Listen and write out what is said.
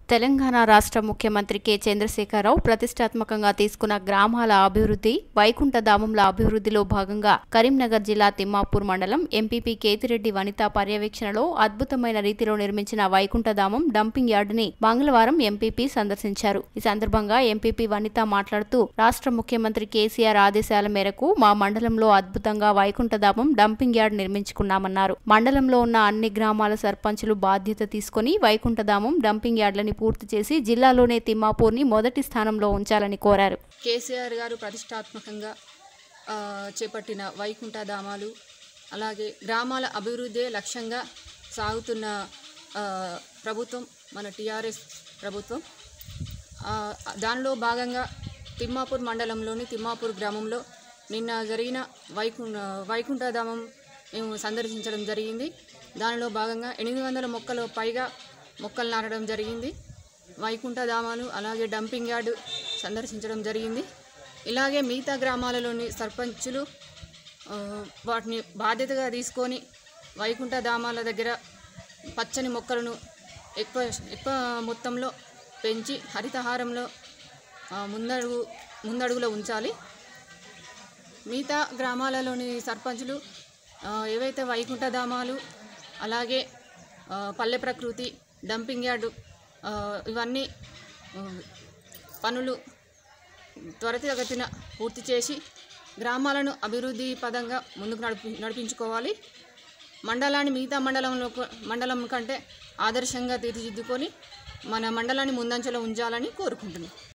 తెలంగాణ రాష్ట్ర ముఖ్యమంత్రి కె చంద్రశేఖరరావు ప్రతిష్టాత్మకంగా తీసుకున్న గ్రామాల అభివృద్ధి వైకుంఠధామంల అభివృద్ధిలో భాగంగా కరీంనగర్ జిల్లా తిమ్మాపూర్ మండలం ఎంపీపీ కేతిరెడ్డి వనిత పర్యవేక్షణలో అద్భుతమైన రీతిలో నిర్మించిన వైకుంఠధామం డంపింగ్ యార్డుని మంగళవారం ఎంపీపీ సందర్శించారు ఈ సందర్భంగా ఎంపీపీ వనిత మాట్లాడుతూ రాష్ట్ర ముఖ్యమంత్రి కేసీఆర్ ఆదేశాల మేరకు మా మండలంలో అద్భుతంగా వైకుంఠధామం డంపింగ్ యార్డ్ నిర్మించుకున్నామన్నారు మండలంలో ఉన్న అన్ని గ్రామాల సర్పంచులు బాధ్యత తీసుకుని వైకుంఠధామం డంపింగ్ యార్డ్లని పూర్తి చేసి జిల్లాలోనే తిమ్మాపూర్ని మొదటి స్థానంలో ఉంచాలని కోరారు కేసీఆర్ గారు ప్రతిష్టాత్మకంగా ఆ, చేపట్టిన వైకుంఠ ధామాలు అలాగే గ్రామాల అభివృద్ధే లక్ష్యంగా సాగుతున్న ఆ, ప్రభుత్వం మన టీఆర్ఎస్ ప్రభుత్వం ఆ, దానిలో భాగంగా తిమ్మాపూర్ మండలంలోని తిమ్మాపూర్ గ్రామంలో నిన్న జరిగిన వైకుంఠ వైకుంఠధామం మేము సందర్శించడం జరిగింది దానిలో భాగంగా ఎనిమిది వందల మొక్కలు పైగా మొక్కలు నాటడం జరిగింది వైకుంఠధామాలు అలాగే డంపింగ్ యార్డు సందర్శించడం జరిగింది ఇలాగే మిగతా గ్రామాలలోని సర్పంచులు ఆ, వాటిని బాధ్యతగా తీసుకొని వైకుంఠధామాల దగ్గర పచ్చని మొక్కలను ఎక్కువ ఎక్కువ మొత్తంలో పెంచి హరితహారంలో ఆ, ముందడుగు ముందడుగులో ఉంచాలి మిగతా గ్రామాలలోని సర్పంచులు ఆ, ఏవైతే వైకుంఠధామాలు అలాగే ఆ, పల్లె ప్రకృతి డంపింగ్ యార్డు ఆ, ఇవన్నీ ఆ, పనులు త్వరితగతిన పూర్తి చేసి గ్రామాలను అభివృద్ధి పదంగా ముందుకు నడిపి నడిపించుకోవాలి మండలాన్ని మిగతా మండలంలో మండలం కంటే ఆదర్శంగా తీర్చిదిద్దుకొని మన మండలాన్ని ముందంచెలో ఉంచాలని కోరుకుంటున్నాం